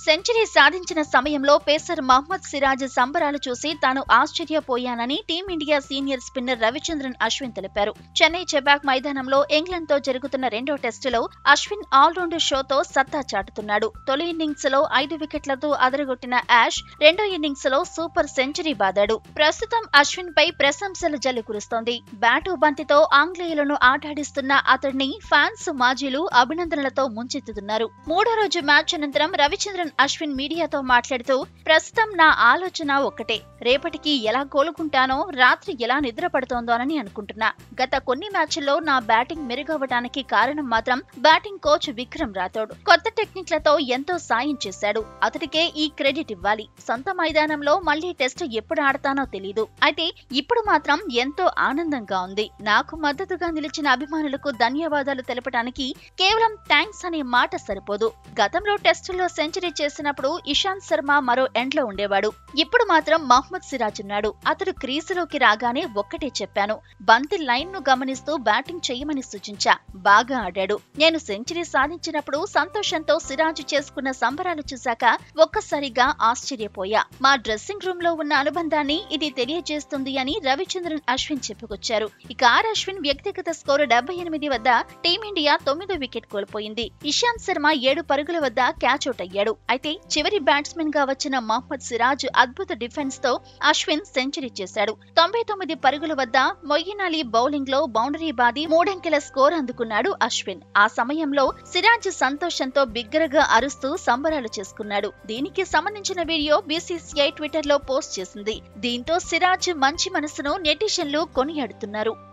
century సాధించిన సమయంలో pacer Mohammad Siraj సంబరాలు చూసి తాను ఆశ్చర్యపోయానని team India senior spinner Ravichandran Ashwin తెలిపారు చెన్నై చెబాక్ మైదానంలో ఇంగ్లాండ్ తో జరుగుతున్న రెండో టెస్టులో అశ్విన్ ఆల్రౌండర్ షోతో సత్తా చాటుతున్నాడు తొలి ఇన్నింగ్స్ లో ఐదు వికెట్లతో అదరగొట్టిన యాష్ రెండో ఇన్నింగ్స్ లో సూపర్ సెంచరీ బాదాడు ప్రస్తుతం అశ్విన్ పై ప్రశంసల జల్లు కురుస్తోంది బ్యాటు బంతితో ఆంగ్లేయులను ఆటాడిస్తున్న అతడిని ఫ్యాన్స్ మాజీలు అభినందనలతో ముంచెత్తుతున్నారు మూడో రోజు మ్యాచ్ అనంతరం రవిచంద్రన్ అశ్విన్ మీడియాతో మాట్లాడుతూ ప్రస్తుతం నా ఆలోచన ఒక్కటే రేపటికి ఎలా కోలుకుంటానో రాత్రి ఎలా నిద్ర పడుతోందోనని అనుకుంటున్నా గత కొన్ని మ్యాచ్ల్లో నా బ్యాటింగ్ మెరుగవ్వడానికి కారణం మాత్రం బ్యాటింగ్ కోచ్ విక్రమ్ రాథోడ్ కొత్త టెక్నిక్లతో ఎంతో సాయం చేశాడు అతడికే ఈ క్రెడిట్ ఇవ్వాలి సొంత మైదానంలో మళ్లీ టెస్ట్ ఎప్పుడు ఆడతానో తెలీదు అయితే ఇప్పుడు మాత్రం ఎంతో ఆనందంగా ఉంది నాకు మద్దతుగా నిలిచిన అభిమానులకు ధన్యవాదాలు తెలపడానికి కేవలం థ్యాంక్స్ అనే మాట సరిపోదు గతంలో టెస్టుల్లో సెంచరీ చేసినప్పుడు ఇషాంత్ శర్మ మరో ఎండ్లో ఉండేవాడు ఇప్పుడు మాత్రం మహ్మద్ సిరాజ్ ఉన్నాడు అతడు క్రీజులోకి రాగానే ఒక్కటే చెప్పాను బంతి లైన్ ను గమనిస్తూ బ్యాటింగ్ చేయమని సూచించా బాగా ఆడాడు నేను సెంచరీ సాధించినప్పుడు సంతోషంతో సిరాజ్ చేసుకున్న సంబరాలు చూశాక ఒక్కసారిగా ఆశ్చర్యపోయా మా డ్రెస్సింగ్ రూమ్ లో ఉన్న అనుబంధాన్ని ఇది తెలియజేస్తుంది అని రవిచంద్రన్ అశ్విన్ చెప్పుకొచ్చారు ఇక ఆర్ అశ్విన్ వ్యక్తిగత స్కోరు డెబ్బై ఎనిమిది వద్ద టీమిండియా తొమ్మిదో వికెట్ కోల్పోయింది ఇషాంత్ శర్మ ఏడు పరుగుల వద్ద క్యాచ్ అవుట్ అయ్యాడు అయితే చివరి బ్యాట్స్మెన్ గా వచ్చిన మహ్మద్ సిరాజ్ అద్భుత డిఫెన్స్ తో అశ్విన్ సెంచరీ చేశాడు తొంభై తొమ్మిది పరుగుల వద్ద మొయ్యిన్ అలీ బౌలింగ్ లో బౌండరీ బాది మూడంకెల స్కోర్ అందుకున్నాడు అశ్విన్ ఆ సమయంలో సిరాజ్ సంతోషంతో బిగ్గరగా అరుస్తూ సంబరాలు చేసుకున్నాడు దీనికి సంబంధించిన వీడియో బీసీసీఐ ట్విట్టర్ లో పోస్ట్ చేసింది దీంతో సిరాజ్ మంచి మనసును నెటిజన్లు కొనియాడుతున్నారు